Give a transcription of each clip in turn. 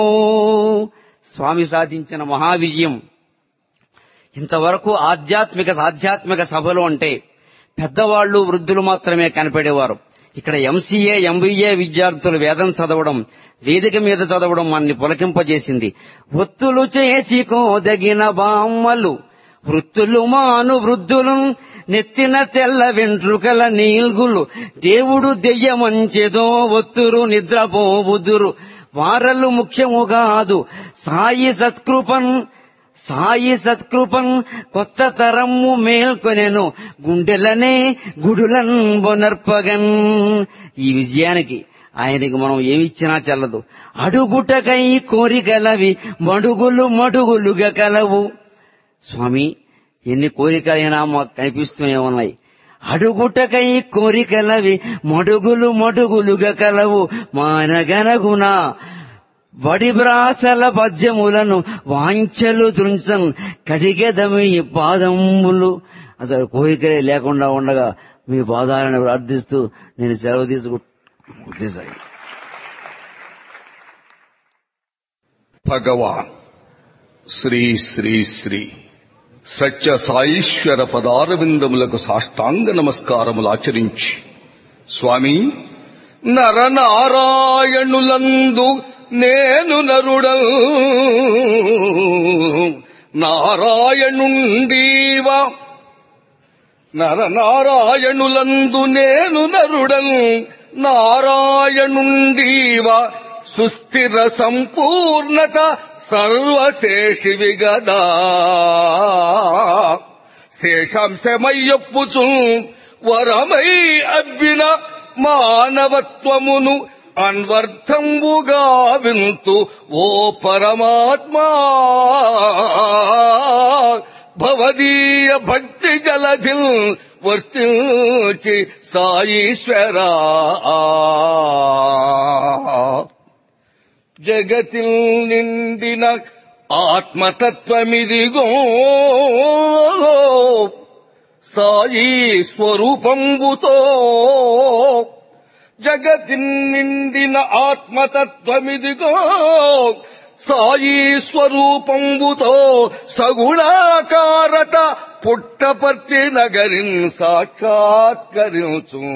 స్వామి సాధించిన మహావిజయం ఇంతవరకు ఆధ్యాత్మిక ఆధ్యాత్మిక సభలు అంటే పెద్దవాళ్లు వృద్ధులు మాత్రమే కనపడేవారు ఇక్కడ ఎంసీఏ ఎంబీఏ విద్యార్థులు వేదం చదవడం వేదిక మీద చదవడం మనని పులకింపజేసింది ఒత్తులు చేసి కోదగిన బామ్మలు వృత్తులు మాను వృద్ధులు నెత్తిన తెల్ల వెంట్రుకల నీల్గులు దేవుడు దెయ్యమంచెదో ఒత్తురు నిద్రపోవుదురు వారలు ముఖ్యము కాదు సాయి సత్కృపన్ సాయి సత్కృపన్ కొత్త తరము మేల్కొనెను గుండెలనే గుడులన్ బొనర్పగన్ ఈ విజయానికి ఆయనకి మనం ఏమిచ్చినా చెల్లదు అడుగుటకై కోరికలవి మడుగులు మడుగులుగా కలవు స్వామి ఎన్ని కోరికలైనా మాకు కనిపిస్తూనే ఉన్నాయి అడుగుటకై కోరికలవి మడుగులు మడుగులుగా కలవు మానగనగున వడిబ్రాసల పద్యములను వాంఛలు దృంచన్ కడిగెదమి పాదములు అసలు కోరికలే లేకుండా ఉండగా మీ పాదాలను ప్రార్థిస్తూ నేను సెలవు తీసుకుంటేసాయి భగవాన్ శ్రీ శ్రీ శ్రీ సత్య సాయిశ్వర పదారవిందములకు సాష్టాంగ నమస్కారములు ఆచరించి స్వామి నరనారాయణులందు నేను నరుడల్ నారాయణుండీవా నరనారాయణులందు నేను నరుడల్ నారాయణుండీవా సుస్థిర సంపూర్ణత సర్వశేషివి గదా శేషాంశమయ్యొప్పుచు వరమై అబ్బిన మానవత్వమును అన్వర్థంబుగా వింతు ఓ పరమాత్మా భవదీయ భక్తి జలధిల్ వర్తించి సాయీశ్వరా జగతిల్ నిండిన ఆత్మతత్వమిదిగో సాయి స్వరూపంబుతో జగతి నిండిన ఆత్మతత్వమిదిగో సాయి స్వరూపంబుతో సగుణాకారత పుట్టపర్తి నగరిన్ సాక్షాత్కరించు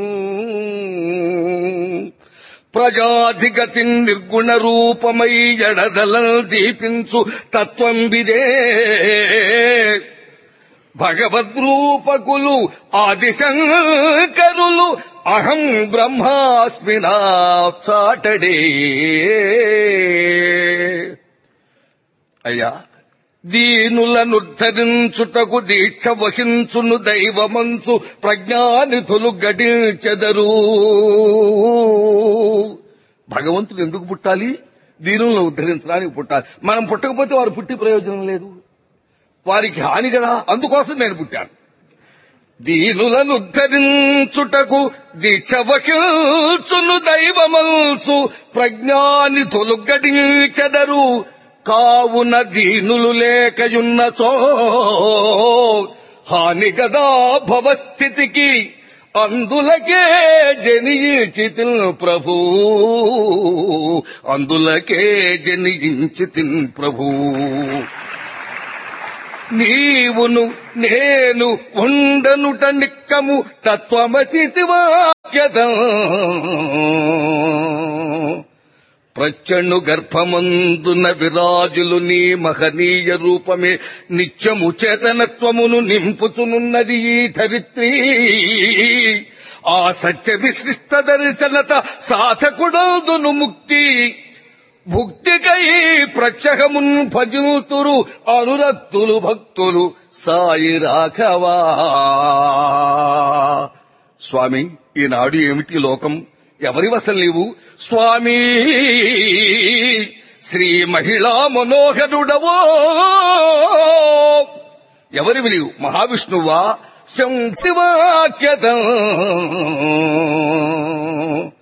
ప్రజాధిగతి నిర్గుణ రూపమై ఎడదలల్ దీపించు తత్వం విదే భగవద్రూపకులు ఆదిశంకరులు అహం బ్రహ్మాస్మినా చాటడే అయ్యా దీనులనుద్ధరించుటకు దీక్ష వహించును దైవమంచు ప్రజ్ఞానిధులు గడించెదరు భగవంతుడు ఎందుకు పుట్టాలి దీనులను ఉద్ధరించడానికి పుట్టాలి మనం పుట్టకపోతే వారు పుట్టి ప్రయోజనం లేదు వారికి హాని కదా అందుకోసం నేను పుట్టాను దీనులను ఉద్ధరించుటకు దీక్ష వహించును దైవమంచు ప్రజ్ఞాని తొలుగడించెదరు కావున దీనులు లేకయున్నచో హాని గదా భవస్థితికి అందులకే జనించి ప్రభు అందులకే జనించి ప్రభు నీవును నేను ఉండనుట నిక్కము తత్వమసితి వాక్యత ప్రచండు గర్భమందున విరాజులు నీ మహనీయ రూపమే నిత్యము చేతనత్వమును నింపుచునున్నది ఈ ధరిత్రి ఆ సత్య విశిష్ట దర్శనత సాధకుడందును ముక్తి భుక్తికై ప్రత్యహమున్ భజుతురు అనురక్తులు భక్తులు సాయి రాఘవా స్వామి ఈనాడు ఏమిటి లోకం ఎవరి వశం లేవు స్వామి శ్రీ మహిళా మనోహరుడవో ఎవరివి నీవు మహావిష్ణువా శంతివాక్యత